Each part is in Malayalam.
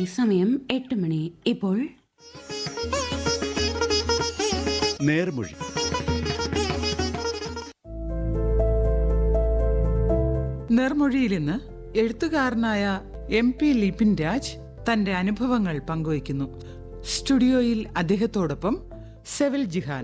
സമയം എട്ട് മണി ഇപ്പോൾ നേർമൊഴി നിർമൊഴിയിൽ ഇന്ന് എഴുത്തുകാരനായ എം പി ലിപിൻ രാജ് തന്റെ അനുഭവങ്ങൾ പങ്കുവയ്ക്കുന്നു സ്റ്റുഡിയോയിൽ അദ്ദേഹത്തോടൊപ്പം സെവിൽ ജിഹാൻ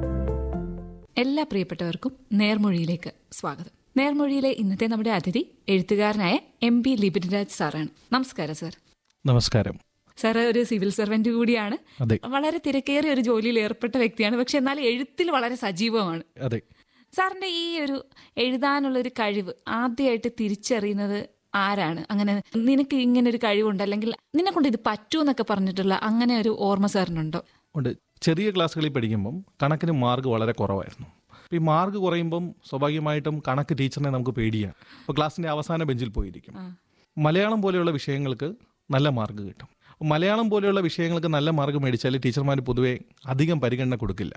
എല്ലാ പ്രിയപ്പെട്ടവർക്കും നേർമൊഴിയിലേക്ക് സ്വാഗതം നേർമൊഴിയിലെ ഇന്നത്തെ നമ്മുടെ അതിഥി എഴുത്തുകാരനായ എം പി ലിബിൻരാജ് സാറാണ് നമസ്കാരം സാർ നമസ്കാരം സാർ ഒരു സിവിൽ സർവന്റ് കൂടിയാണ് അതെ വളരെ തിരക്കേറിയ ഒരു ജോലിയിൽ ഏർപ്പെട്ട വ്യക്തിയാണ് പക്ഷെ എന്നാൽ എഴുത്തിൽ വളരെ സജീവമാണ് അതെ സാറിന്റെ ഈ ഒരു എഴുതാനുള്ള ഒരു കഴിവ് ആദ്യമായിട്ട് തിരിച്ചറിയുന്നത് ആരാണ് അങ്ങനെ നിനക്ക് ഇങ്ങനെ ഒരു കഴിവുണ്ട് അല്ലെങ്കിൽ നിന്നെ കൊണ്ട് ഇത് പറ്റൂ എന്നൊക്കെ പറഞ്ഞിട്ടുള്ള അങ്ങനെ ഒരു ഓർമ്മ സാറിനുണ്ടോ ഉണ്ട് ചെറിയ ക്ലാസ്സുകളിൽ പഠിക്കുമ്പം കണക്കിന് മാർക്ക് വളരെ കുറവായിരുന്നു അപ്പോൾ ഈ മാർക്ക് കുറയുമ്പം സ്വാഭാവികമായിട്ടും കണക്ക് ടീച്ചറിനെ നമുക്ക് പേടിയാണ് അപ്പോൾ ക്ലാസ്സിൻ്റെ അവസാന ബെഞ്ചിൽ പോയിരിക്കും മലയാളം പോലെയുള്ള വിഷയങ്ങൾക്ക് നല്ല മാർക്ക് കിട്ടും അപ്പോൾ മലയാളം പോലെയുള്ള വിഷയങ്ങൾക്ക് നല്ല മാർക്ക് മേടിച്ചാൽ ടീച്ചർമാർ പൊതുവേ അധികം പരിഗണന കൊടുക്കില്ല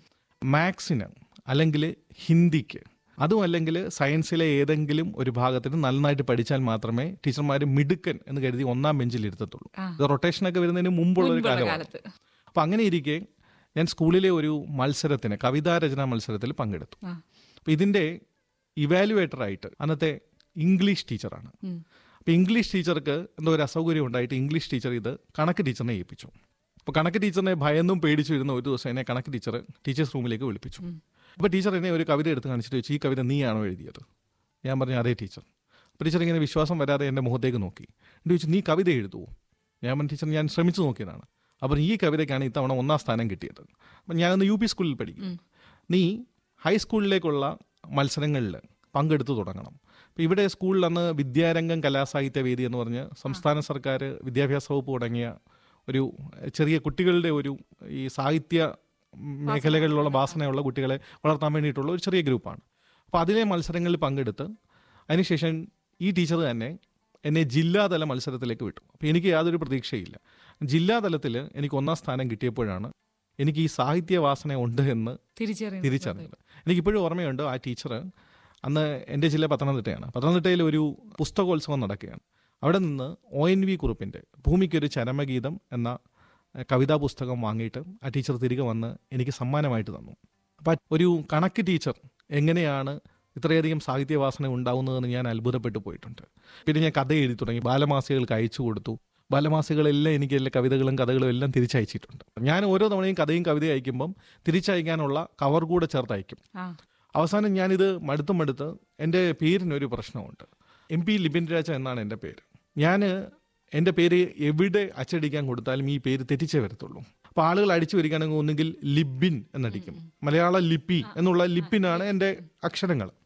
മാത്സിന് അല്ലെങ്കിൽ ഹിന്ദിക്ക് അതും അല്ലെങ്കിൽ സയൻസിലെ ഏതെങ്കിലും ഒരു ഭാഗത്തിന് നന്നായിട്ട് പഠിച്ചാൽ മാത്രമേ ടീച്ചർമാർ മിടുക്കൻ എന്ന് കരുതി ഒന്നാം ബെഞ്ചിൽ ഇരുത്തത്തുള്ളൂ ഇത് റൊട്ടേഷനൊക്കെ വരുന്നതിന് മുമ്പുള്ള ഒരു മുൻപുള്ള കാലമാണ് കാലത്ത് അപ്പം അങ്ങനെ ഇരിക്കെ ഞാൻ സ്കൂളിലെ ഒരു മത്സരത്തിന് കവിതാരചനാ മത്സരത്തിൽ പങ്കെടുത്തു ആ. അപ്പം ഇതിൻ്റെ ഇവാലുവേറ്ററായിട്ട് അന്നത്തെ ഇംഗ്ലീഷ് ടീച്ചറാണ് അപ്പം ഇംഗ്ലീഷ് ടീച്ചർക്ക് എന്തോ ഒരു അസൗകര്യം ഉണ്ടായിട്ട് ഇംഗ്ലീഷ് ടീച്ചർ ഇത് കണക്ക് ടീച്ചറിനെ ഏൽപ്പിച്ചു അപ്പോൾ കണക്ക് ടീച്ചറിനെ ഭയന്നും പേടിച്ചു ഇരുന്ന ഒരു ദിവസം എന്നെ കണക്ക് ടീച്ചർ ടീച്ചേഴ്സ് റൂമിലേക്ക് വിളിപ്പിച്ചു അപ്പോൾ ടീച്ചർ എന്നെ ഒരു കവിത എടുത്ത് കാണിച്ചിട്ട് ചോദിച്ചു ഈ കവിത നീയാണോ എഴുതിയത് ഞാൻ പറഞ്ഞു അതേ ടീച്ചർ അപ്പോൾ ടീച്ചർ ഇങ്ങനെ വിശ്വാസം വരാതെ എൻ്റെ മുഖത്തേക്ക് നോക്കി എന്നിട്ട് ചോദിച്ചു നീ കവിത എഴുതുമോ ഞാൻ പറഞ്ഞു ടീച്ചർ ഞാൻ ശ്രമിച്ചു നോക്കിയതാണ് അപ്പം ഈ കവിതയ്ക്കാണ് ഇത്തവണ ഒന്നാം സ്ഥാനം കിട്ടിയത് അപ്പം ഞാനന്ന് യു പി സ്കൂളിൽ പഠിക്കും നീ ഹൈസ്കൂളിലേക്കുള്ള മത്സരങ്ങളിൽ പങ്കെടുത്തു തുടങ്ങണം അപ്പം ഇവിടെ സ്കൂളിൽ അന്ന് വിദ്യാരംഗം കലാസാഹിത്യ വേദി എന്ന് പറഞ്ഞ് സംസ്ഥാന സർക്കാർ വിദ്യാഭ്യാസ വകുപ്പ് തുടങ്ങിയ ഒരു ചെറിയ കുട്ടികളുടെ ഒരു ഈ സാഹിത്യ മേഖലകളിലുള്ള വാസനയുള്ള കുട്ടികളെ വളർത്താൻ വേണ്ടിയിട്ടുള്ള ഒരു ചെറിയ ഗ്രൂപ്പാണ് അപ്പോൾ അതിലെ മത്സരങ്ങളിൽ പങ്കെടുത്ത് അതിനുശേഷം ഈ ടീച്ചർ തന്നെ എന്നെ ജില്ലാതല മത്സരത്തിലേക്ക് വിട്ടു അപ്പോൾ എനിക്ക് യാതൊരു പ്രതീക്ഷയില്ല ജില്ലാതലത്തിൽ എനിക്ക് ഒന്നാം സ്ഥാനം കിട്ടിയപ്പോഴാണ് എനിക്ക് ഈ സാഹിത്യ വാസന ഉണ്ട് എന്ന് തിരിച്ചറിയുന്നത് തിരിച്ചറിഞ്ഞത് എനിക്കിപ്പോഴും ഓർമ്മയുണ്ട് ആ ടീച്ചർ അന്ന് എൻ്റെ ജില്ല പത്തനംതിട്ടയാണ് പത്തനംതിട്ടയിൽ ഒരു പുസ്തകോത്സവം നടക്കുകയാണ് അവിടെ നിന്ന് ഒ എൻ വി കുറുപ്പിൻ്റെ ഭൂമിക്കൊരു ചരമഗീതം എന്ന എഹ്, കവിതാ പുസ്തകം വാങ്ങിയിട്ട് ആ ടീച്ചർ തിരികെ വന്ന് എനിക്ക് സമ്മാനമായിട്ട് തന്നു അപ്പം ഒരു കണക്ക് ടീച്ചർ എങ്ങനെയാണ് ഇത്രയധികം സാഹിത്യവാസന ഉണ്ടാവുന്നതെന്ന് ഞാൻ അത്ഭുതപ്പെട്ടു പോയിട്ടുണ്ട് പിന്നെ ഞാൻ കഥ എഴുതി തുടങ്ങി ബാലമാസികകൾക്ക് അയച്ചു കൊടുത്തു ബാലമാസികളെല്ലാം എനിക്ക് എല്ലാ കവിതകളും കഥകളും എല്ലാം തിരിച്ചയച്ചിട്ടുണ്ട് ഞാൻ ഓരോ തവണയും കഥയും കവിതയും അയക്കുമ്പം തിരിച്ചയക്കാനുള്ള കവർ കൂടെ ചേർത്ത് അയക്കും ആ അവസാനം ഞാനിത് മടുത്ത് മടുത്ത് എൻ്റെ പേരിനൊരു പ്രശ്നമുണ്ട് എം പി ലിബിൻ രാജ എന്നാണ് എൻ്റെ പേര് ഞാൻ എൻ്റെ പേര് എവിടെ അച്ചടിക്കാൻ കൊടുത്താലും ഈ പേര് തെറ്റിച്ചേ വരത്തുള്ളൂ അപ്പോൾ ആളുകൾ അടിച്ചു വരികയാണെങ്കിൽ ഒന്നുകിൽ ലിബിൻ എന്നടിക്കും മലയാള ലിപി എന്നുള്ള ലിപ്പിനാണ് എൻ്റെ അക്ഷരങ്ങൾ